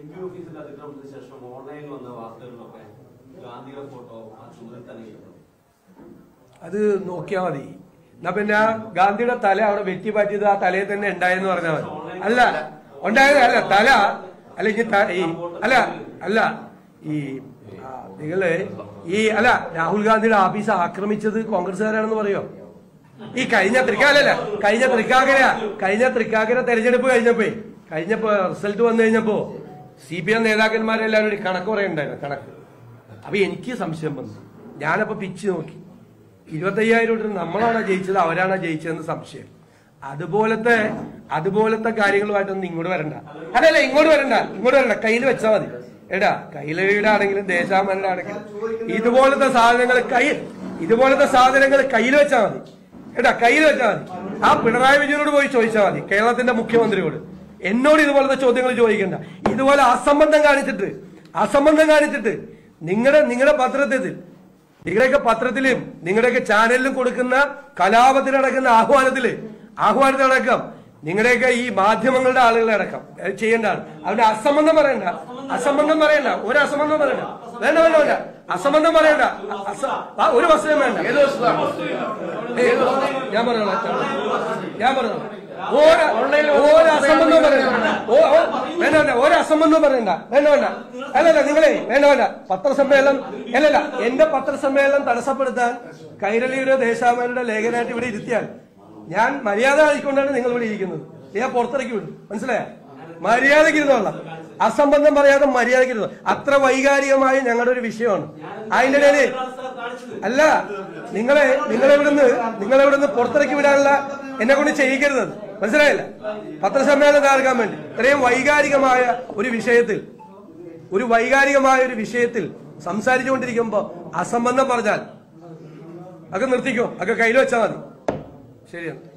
M P ഓഫീസിന്റെ അതിക്രമത്തിന് ശേഷം ഓൺലൈനിൽ വന്ന വാർത്തകളിലൊക്കെ ഗാന്ധിയുടെ ഫോട്ടോ ആ ചുമരിൽ തന്നെ ഇടുന്നു അത് നോക്കിയാ മതി എന്നാ പിന്നെ ആ ഗാന്ധിയുടെ തല അവിടെ വെറ്റി പറ്റിയത് ആ തലയിൽ തന്നെ ഉണ്ടായെന്ന് പറഞ്ഞാൽ മതി അല്ല ഉണ്ടായത് അല്ല തല അല്ല ഇനി ത- ഈ അല്ല അല്ല ഈ ആ, നിങ്ങള് ഈ അല്ല രാഹുൽ ഗാന്ധിയുടെ ഓഫീസ് ആക്രമിച്ചത് കോൺഗ്രസ്സുകാരാണെന്ന് പറയോ ഈ കഴിഞ്ഞ തൃക്കാലല്ല കഴിഞ്ഞ തൃക്കാക്കര കഴിഞ്ഞ തൃക്കാക്കര തെരഞ്ഞെടുപ്പ് കഴിഞ്ഞപ്പോ കഴിഞ്ഞപ്പോ റിസൾട്ട് വന്നു കഴിഞ്ഞപ്പോ സി പി എം നേതാക്കന്മാരെല്ലാവരും ഒരു കണക്ക് പറയണ്ടായിരുന്നു കണക്ക് അപ്പൊ എനിക്ക് സംശയം വന്നു ഞാനപ്പോ പിച്ച് നോക്കി ഇരുപത്തയ്യായിരം രൂപ നമ്മളാണോ ജയിച്ചത് അവരാണോ ജയിച്ചതെന്ന് സംശയം അതുപോലത്തെ അതുപോലത്തെ കാര്യങ്ങളുമായിട്ടൊന്നും ഇങ്ങോട്ട് വരണ്ട അതല്ല ഇങ്ങോട്ട് വരണ്ട ഇങ്ങോട്ട് വരണ്ട കയ്യിൽ വെച്ചാൽ മതി എടാ കയ്യിലയുടെ ആണെങ്കിലും ദേശാമരുടെ ആണെങ്കിലും ഇതുപോലത്തെ സാധനങ്ങൾ കൈ ഇതുപോലത്തെ സാധനങ്ങൾ കയ്യിൽ വെച്ചാൽ മതി എടാ കയ്യിൽ വെച്ചാൽ മതി ആ പിണറായി വിജയനോട് പോയി ചോദിച്ചാൽ മതി കേരളത്തിന്റെ മുഖ്യമന്ത്രിയോട് എന്നോട് ഇതുപോലത്തെ ചോദ്യങ്ങൾ ചോദിക്കണ്ട ഇതുപോലെ അസംബന്ധം കാണിച്ചിട്ട് അസംബന്ധം കാണിച്ചിട്ട് നിങ്ങളുടെ നിങ്ങളുടെ പത്രത്തിൽ നിങ്ങളുടെയൊക്കെ പത്രത്തിലും നിങ്ങളുടെയൊക്കെ ചാനലിലും കൊടുക്കുന്ന കലാപത്തിൽ നടക്കുന്ന ആഹ്വാനത്തില് ആഹ്വാനത്തിലടക്കം നിങ്ങളുടെയൊക്കെ ഈ മാധ്യമങ്ങളുടെ ആളുകളെ അടക്കം അത് ചെയ്യേണ്ടതാണ് അവന്റെ അസംബന്ധം പറയണ്ട അസംബന്ധം പറയണ്ട ഒരു അസംബന്ധം പറയണ്ട വേണ്ട വേണ്ട വേണ്ട അസംബന്ധം പറയണ്ട അസ- ആ, ഒരു വസ്തുതയും വേണ്ട ഏയ്, ഞാൻ പറഞ്ഞോളാം ഞാൻ പറഞ്ഞോളാം ഒരു ഒരു അസംബന്ധം പറയണ്ട ഓ ഓ, വേണ്ട വേണ്ട ഒരു അസംബന്ധം പറയണ്ട വേണ്ട വേണ്ട അല്ലല്ല നിങ്ങളെ വേണ്ട വേണ്ട പത്രസമ്മേളനം അല്ലല്ല എന്റെ പത്രസമ്മേളനം തടസ്സപ്പെടുത്താൻ കൈരളിയുടെ ദേശാമരുടെ ലേഖനായിട്ട് ഇവിടെ ഇരുത്തിയാൽ ഞാൻ മര്യാദ ആയിക്കൊണ്ടാണ് നിങ്ങൾ ഇവിടെ ഇരിക്കുന്നത് ഞാൻ പുറത്തിറക്കി വിടും മനസ്സിലായോ മര്യാദയ്ക്ക് ഇരുന്നോളാം അസംബന്ധം പറയാതെ മര്യാദയ്ക്ക് ഇരുന്നോ അത്ര വൈകാരികമായ ഞങ്ങളുടെ ഒരു വിഷയമാണ് അതിന്റെ ഇടയില് അല്ല നിങ്ങളെ നിങ്ങളെവിടുന്ന് നിങ്ങളെവിടുന്ന് പുറത്തിറക്കി വിടാനുള്ള എന്നെ കൊണ്ട് ചെയ്യിക്കരുത് മനസ്സിലായില്ല പത്രസമ്മേളനം തകർക്കാൻ വേണ്ടി ഇത്രയും വൈകാരികമായ ഒരു വിഷയത്തിൽ ഒരു വൈകാരികമായ ഒരു വിഷയത്തിൽ സംസാരിച്ചുകൊണ്ടിരിക്കുമ്പോ അസംബന്ധം പറഞ്ഞാൽ ഒക്കെ നിർത്തിക്കോ ഒക്കെ കയ്യിൽ വെച്ചാൽ മതി ശരിയാണ്